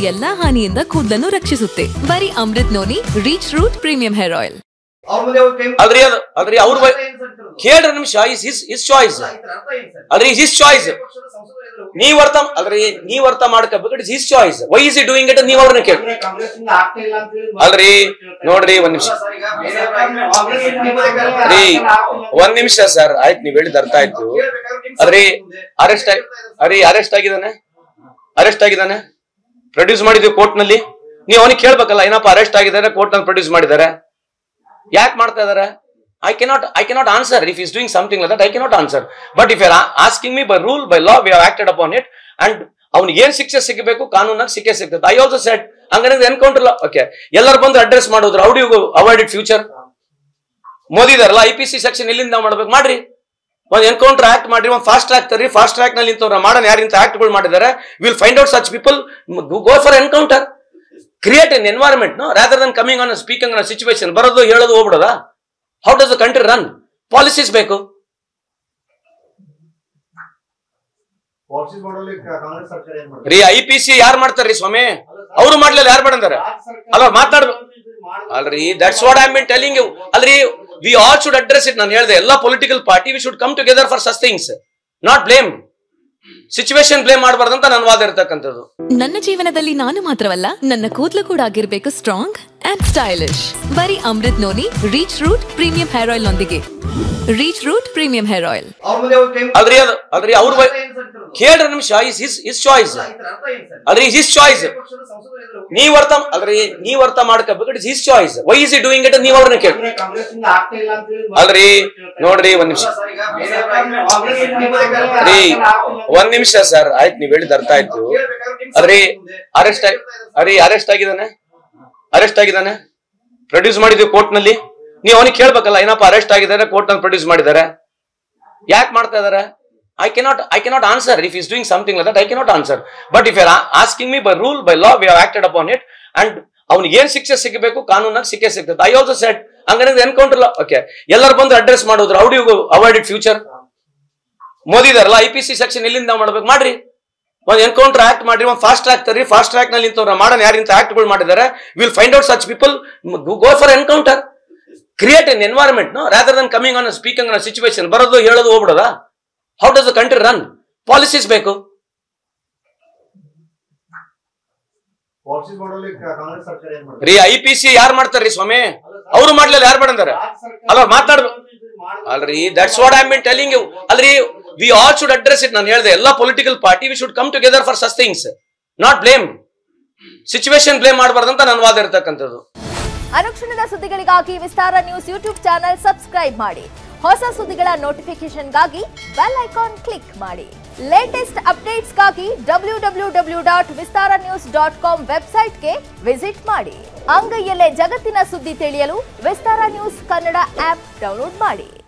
ಎಲ್ಲಾ ಹಾನಿಯಿಂದ ಕೂದಲನ್ನು ರಕ್ಷಿಸುತ್ತೆ ಬರೀ Amrut noni reach root premium hair oil ಅವ್ರ ಮುಂದೆ ಹೋಗಿ ಕೈ ಅಲ್ರಿ ಅದು ಅಲ್ರಿ ಅವ್ರ ಅರ್ಥ ಏನ್ ಸರ್ ಇದ್ರದ್ದು? ಕೇಳ್ರಿ ನಿಮಿಷ ಇಸ್ ಹಿಸ್ ಹಿಸ್ ಚಾಯ್ಸ್ ಅಲ್ಲ, ಇದ್ರ ಅರ್ಥ ಏನ್ ಸರ್? ಅಲ್ರಿ ಹಿಸ್ ಚಾಯ್ಸ್ ಬೇರೆ ಪಕ್ಷದ ಸಂಸದರು ಎದುರು ಹೋಗಿ ನೀವ್ ಅರ್ಥ ಅಲ್ರಿ ನೀವ್ ಅರ್ಥ ಮಾಡ್ಕೋಬೇಕು it's his choice why is he doing it ನೀವ್ ಅವ್ರನ್ನ ಕೇಳಿ ಅಂದ್ರೆ ಕಾಂಗ್ರೆಸ್ಸಿಂದ ಆಗ್ತಾ ಇಲ್ಲ ಅಂತ ಹೇಳಿ ಅಲ್ರಿ ನೋಡ್ರಿ ಒಂದ್ ನಿಮಿಷ ಅಲ್ಲ ಸರ್, ಈಗ ಬೇರೆ ಕಾಂಗ್ರೆಸ್ ನಿಮ್ಮದೇ ಕರ್ನಾಟಕ ರೀ ಒಂದ್ ನಿಮಿಷ ಸರ್ ಆಯ್ತು ನೀವ್ ಹೇಳಿದ ಅರ್ಥ ಆಯ್ತು ಕೇಳ್ಬೇಕಾದ್ರೆ ನಿಮ್ ಅದ್ರಿ ಸಂಸದರ ಮುಂದೆ ಅರೆಸ್ಟ್ ಅರಿ ಅರೆಸ್ಟ್ ಆಗಿದ್ದಾನೆ ಅರೆಸ್ಟ್ ಆಗಿದ್ದಾನೆ ಪ್ರೊಡ್ಯೂಸ್ ಮಾಡಿದ್ವಿ ಕೋರ್ಟ್ ನಲ್ಲಿ ನೀವು ಅವನಿಗೆ ಕೇಳ್ಬೇಕಲ್ಲ ಏನಪ್ಪ ಅರೆಸ್ಟ್ ಆಗಿದ್ದಾರೆ ಕೋರ್ಟ್ ನಲ್ಲಿ ಪ್ರೊಡ್ಯೂಸ್ ಮಾಡಿದ್ದಾರೆ ಯಾಕೆ ಮಾಡ್ತಾ ಇದಾರೆ I cannot I cannot answer if is doing something like that I cannot answer but if you're asking me by rule by law we have acted upon it and ಅವ್ನಿಗೆ ಏನ್ ಶಿಕ್ಷೆ ಸಿಗಬೇಕು ಕಾನೂನಾಗ ಸಿಕ್ಕೇ ಸಿಗ್ತದೆ ಐ ಆಲ್ಸೋ ಸೆಟ್ ಹಂಗಂದ್ರೆ encounter okay ಎಲ್ಲರೂ ಬಂದು ಅಡ್ರೆಸ್ ಮಾಡೋದ್ರು how you avoid it future Modi ಇದಾರಲ್ಲ ಐ ಪಿ ಸಿ ಸೆಕ್ಷನ್ ಎಲ್ಲಿಂದ ನಾವು ಮಾಡ್ಬೇಕು ಮಾಡ್ರಿ ಒಂದು ಎನ್ಕೌಂಟರ್ ಆಕ್ಟ್ ಮಾಡ್ರಿ ಒಂದು ಫಾಸ್ಟ್ ಟ್ರ್ಯಾಕ್ ತರ್ರಿ ಫಾಸ್ಟ್ ಟ್ರ್ಯಾಕ್ ನಲ್ಲಿ ಇಂಥವ್ರ ಮಾಡೋಣ ಯಾರು ಇಂಥ ಆಕ್ಟ್ಗಳು ಮಾಡಿದ್ದಾರೆ will find out such people go for encounter create an environment no rather than coming on speaking on situation ಬರೋದು ಹೇಳೋದು ಹೋಗ್ಬಿಡೋದಾ how does the country run policies ಬೇಕು ಪಾಲಿಸಿ ಮಾಡೋಲಿ ಕಾಂಗ್ರೆಸ್ ಸರ್ಕಾರ ಏನ್ ಮಾಡ್ತಾರೆ ರೀ ಐ ಪಿ ಸಿ ಯಾರು ಮಾಡ್ತಾರ್ರಿ ಸ್ವಾಮಿ ಅವರು ಮಾಡ್ಲಿಲ್ಲ ಯಾರು ಮಾಡಂದಾರೆ ಅಲ್ಲ, ಮಾತಾಡ್ಬೇಕು. ಅಲ್ರಿ that's what I mean telling you ಅಲ್ರಿ we all should address it ನಾನು ಹೇಳಿದೆ ಎಲ್ಲ political party we should come together for such things not blame situation blame ಮಾಡಬಾರ್ದಂತ ನನ್ನ ವಾದ ಇರ್ತಕ್ಕಂಥದ್ದು ನನ್ನ ಜೀವನದಲ್ಲಿ ನಾನು ಮಾತ್ರವಲ್ಲ ನನ್ನ ಕೂದಲು ಕೂಡ ಆಗಿರ್ಬೇಕು ಸ್ಟ್ರಾಂಗ್ ಅಂಡ್ ಸ್ಟೈಲಿಶ್ ಬರೀ Amrut noni reach root premium hair oil ನೊಂದಿಗೆ reach root premium hair oil ಅವ್ರ ಮುಂದೆ ಹೋಗಿ ಕೈ ಅಲ್ರಿ ಅದು ಅಲ್ರಿ ಅವ್ರ ಅರ್ಥ ಏನ್ ಸರ್ ಇದ್ರದ್ದು? ಕೇಳ್ರಿ ನಿಮಿಷ ಇಸ್ ಹಿಸ್ ಹಿಸ್ ಚಾಯ್ಸ್ ಅಲ್ಲ, ಇದ್ರ ಅರ್ಥ ಏನ್ ಸರ್? ಅಲ್ರಿ ಹಿಸ್ ಚಾಯ್ಸ್ ಬೇರೆ ಪಕ್ಷದ ಸಂಸದರು ಎದುರು ಹೋಗಿ ನೀವ್ ಅರ್ಥ ಅಲ್ರಿ ನೀವ್ ಅರ್ಥ ಮಾಡ್ಕೋಬೇಕು it's his choice why is he doing it ನೀವ್ ಅವ್ರನ್ನ ಕೇಳಿ ಅಂದ್ರೆ ಕಾಂಗ್ರೆಸ್ಸಿಂದ ಆಗ್ತಾ ಇಲ್ಲ ಅಂತ ಹೇಳಿ ಅಲ್ರಿ ನೋಡ್ರಿ ಒಂದ್ ನಿಮಿಷ ಅಲ್ಲ ಸರ್, ಈಗ ಬೇರೆ ಕಾಂಗ್ರೆಸ್ ನಿಮ್ಮದೇ ಕರ್ನಾಟಕ ರೀ ಒಂದ್ ನಿಮಿಷ ಸರ್ ಆಯ್ತು ನೀವ್ ಹೇಳಿದ ಅರ್ಥ ಆಯ್ತು ಕೇಳ್ಬೇಕಾದ್ರೆ ನಿಮ್ ಅದ್ರಿ ಸಂಸದರ ಮುಂದೆ ಅರೆಸ್ಟ್ ಅರಿ ಅರೆಸ್ಟ್ ಆಗಿದ್ದಾನೆ ಅರೆಸ್ಟ್ ಆಗಿದ್ದಾನೆ ಪ್ರೊಡ್ಯೂಸ್ ಮಾಡಿದ್ವಿ ಕೋರ್ಟ್ ನಲ್ಲಿ ನೀವು ಅವನಿಗೆ ಕೇಳ್ಬೇಕಲ್ಲ ಏನಪ್ಪ ಅರೆಸ್ಟ್ ಆಗಿದ್ದಾರೆ ಕೋರ್ಟ್ ನಲ್ಲಿ ಪ್ರೊಡ್ಯೂಸ್ ಮಾಡಿದ್ದಾರೆ ಯಾಕೆ ಮಾಡ್ತಾ ಇದಾರೆ I cannot I cannot answer if is doing something like that I cannot answer but if you're asking me by rule by law we have acted upon it and ಅವ್ನಿಗೆ ಏನ್ ಶಿಕ್ಷೆ ಸಿಗಬೇಕು ಕಾನೂನಾಗ ಸಿಕ್ಕೇ ಸಿಗ್ತದೆ ಐ ಆಲ್ಸೋ ಸೆಟ್ ಹಂಗಂದ್ರೆ encounter okay ಎಲ್ಲರೂ ಬಂದು ಅಡ್ರೆಸ್ ಮಾಡೋದ್ರು how you avoid it future Modi ಇದಾರಲ್ಲ ಐ ಪಿ ಸಿ ಸೆಕ್ಷನ್ ಎಲ್ಲಿಂದ ನಾವು ಮಾಡ್ಬೇಕು ಮಾಡ್ರಿ ಒಂದು ಎನ್ಕೌಂಟರ್ ಆಕ್ಟ್ ಮಾಡ್ರಿ ಒಂದು ಫಾಸ್ಟ್ ಟ್ರ್ಯಾಕ್ ತರ್ರಿ ಫಾಸ್ಟ್ ಟ್ರ್ಯಾಕ್ ನಲ್ಲಿ ಇಂಥವ್ರ ಮಾಡೋಣ ಯಾರು ಇಂಥ ಆಕ್ಟ್ಗಳು ಮಾಡಿದ್ದಾರೆ will find out such people go for encounter create an environment no rather than coming on speaking on situation ಬರೋದು ಹೇಳೋದು ಹೋಗ್ಬಿಡೋದಾ how does the country run policies ಬೇಕು ಪಾಲಿಸಿ ಮಾಡೋಲಿ ಕಾಂಗ್ರೆಸ್ ಸರ್ಕಾರ ಏನ್ ಮಾಡ್ತಾರೆ ರೀ ಐ ಪಿ ಸಿ ಯಾರು ಮಾಡ್ತಾರ್ರಿ ಸ್ವಾಮಿ ಅವರು ಮಾಡ್ಲಿಲ್ಲ ಯಾರು ಮಾಡಂದಾರೆ ಅಲ್ಲ, ಮಾತಾಡ್ಬೇಕು. ಅಲ್ರಿ that's what I mean telling you ಅಲ್ರಿ we all should address it ನಾನು ಹೇಳಿದೆ ಎಲ್ಲ political party we should come together for such things not blame situation blame ಮಾಡಬಾರ್ದಂತ ನನ್ನ ವಾದ ಇರ್ತಕ್ಕಂಥದ್ದು ಅನುಕ್ಷಣದ ಸುದ್ದಿಗಳಿಗಾಗಿ Vistara news YouTube channel subscribe ಮಾಡಿ ಹೊಸ ಸುದ್ದಿಗಳ ನೋಟಿಫಿಕೇಶನ್ಗಾಗಿ ಬೆಲ್ ಐಕಾನ್ ಕ್ಲಿಕ್ ಮಾಡಿ ಲೇಟೆಸ್ಟ್ ಅಪ್ಡೇಟ್ಸ್ಗಾಗಿ W W W dot Vistara news dot com ವೆಬ್ಸೈಟ್ಗೆ ವಿಸಿಟ್ ಮಾಡಿ ಅಂಗೈಯಲ್ಲೇ ಜಗತ್ತಿನ ಸುದ್ದಿ ತಿಳಿಯಲು Vistara news Kannada app download ಮಾಡಿ